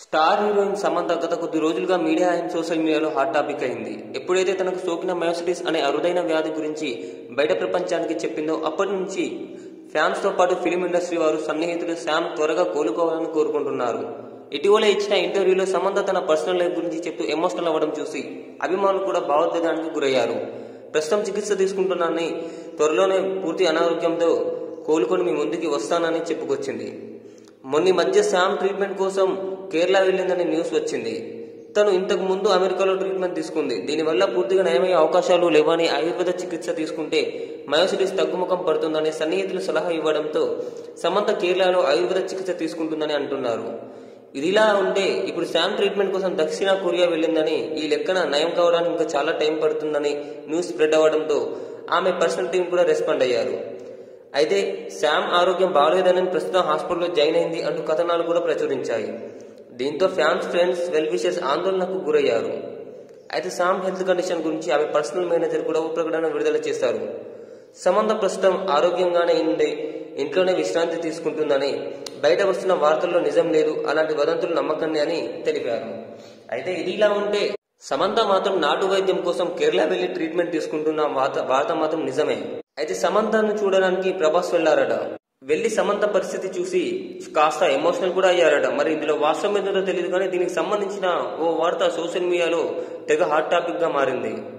star heroine Samantha గత కొద్ది రోజులుగా మీడియా అండ్ సోషల్ మీడియాలో హాట్ టాపిక్ అయింది ఎప్పుడైతే తనకు సోకిన మయోసిటిస్ అనే అరుదైన వ్యాధి గురించి బయట ప్రపంచానికి చెప్పిందో అప్పటి నుంచి ఫ్యాన్స్ తో పాటు ఫిలిం ఇండస్ట్రీ వారు సన్నిహితులు శామ్ త్వరగా కోలుకోవాలని కోరుకుంటున్నారు ఇటీవల ఇచ్చిన ఇంటర్వ్యూలో సమంత తన పర్సనల్ లైఫ్ గురించి చెప్తూ ఎమోషనల్ అవ్వడం చూసి అభిమానులు కూడా భావోద్వేగానికి గురయ్యారు ప్రస్తుతం చికిత్స తీసుకుంటున్నానని త్వరలోనే పూర్తి అనారోగ్యంతో కోలుకొని మీ ముందుకి వస్తానని చెప్పుకొచ్చింది మొన్న ఈ మధ్య శామ్ ట్రీట్మెంట్ కోసం కేరళ వెళ్ళిందని న్యూస్ వచ్చింది తను ఇంతకు ముందు అమెరికాలో ట్రీట్మెంట్ తీసుకుంది దీనివల్ల పూర్తిగా నయమయ్యే అవకాశాలు లేవని ఆయుర్వేద చికిత్స తీసుకుంటే మయోసిటిస్ తగ్గుముఖం పడుతుందని సన్నిహితులు సలహా ఇవ్వడంతో సమంత కేరళలో ఆయుర్వేద చికిత్స తీసుకుంటుందని అంటున్నారు ఇదిలా ఉంటే ఇప్పుడు శామ్ ట్రీట్మెంట్ కోసం దక్షిణ కొరియా వెళ్ళిందని ఈ లెక్కన నయం కావడానికి ఇంకా చాలా టైం పడుతుందని న్యూస్ స్ప్రెడ్ అవ్వడంతో ఆమె పర్సనల్ టీం కూడా రెస్పాండ్ అయ్యారు అయితే శామ్ ఆరోగ్యం బాగలేదని ప్రస్తుతం హాస్పిటల్లో జాయిన్ అయింది అంటూ కథనాలు కూడా ప్రచురించాయి దీంతో ఫ్యాన్స్ ఫ్రెండ్స్ వెల్ విషర్స్ ఆందోళనకు గురయ్యారు అయితే శామ్ హెల్త్ కండిషన్ గురించి ఆమె పర్సనల్ మేనేజర్ కూడా ఓ ప్రకటన విడుదల చేశారు సమంత ప్రస్తుతం ఆరోగ్యంగానే ఉండి ఇంట్లోనే విశ్రాంతి తీసుకుంటుందని బయట వస్తున్న వార్తల్లో నిజం లేదు అలాంటి వదంతులు నమ్మకండి అని తెలిపారు అయితే ఇది ఇలా ఉంటే సమంత మాత్రం నాటు వైద్యం కోసం కేరళ వెళ్లి ట్రీట్మెంట్ తీసుకుంటున్న వార్త వార్త మాత్రం నిజమే అయితే సమంతను చూడడానికి ప్రభాస్ వెళ్లారట వెళ్లి సమంత పరిస్థితి చూసి కాస్త ఎమోషనల్ కూడా అయ్యారట మరి ఇందులో వాస్తవం ఏంటో తెలియదు కానీ దీనికి సంబంధించిన ఓ వార్త సోషల్ మీడియాలో తెగ హాట్ టాపిక్ గా మారింది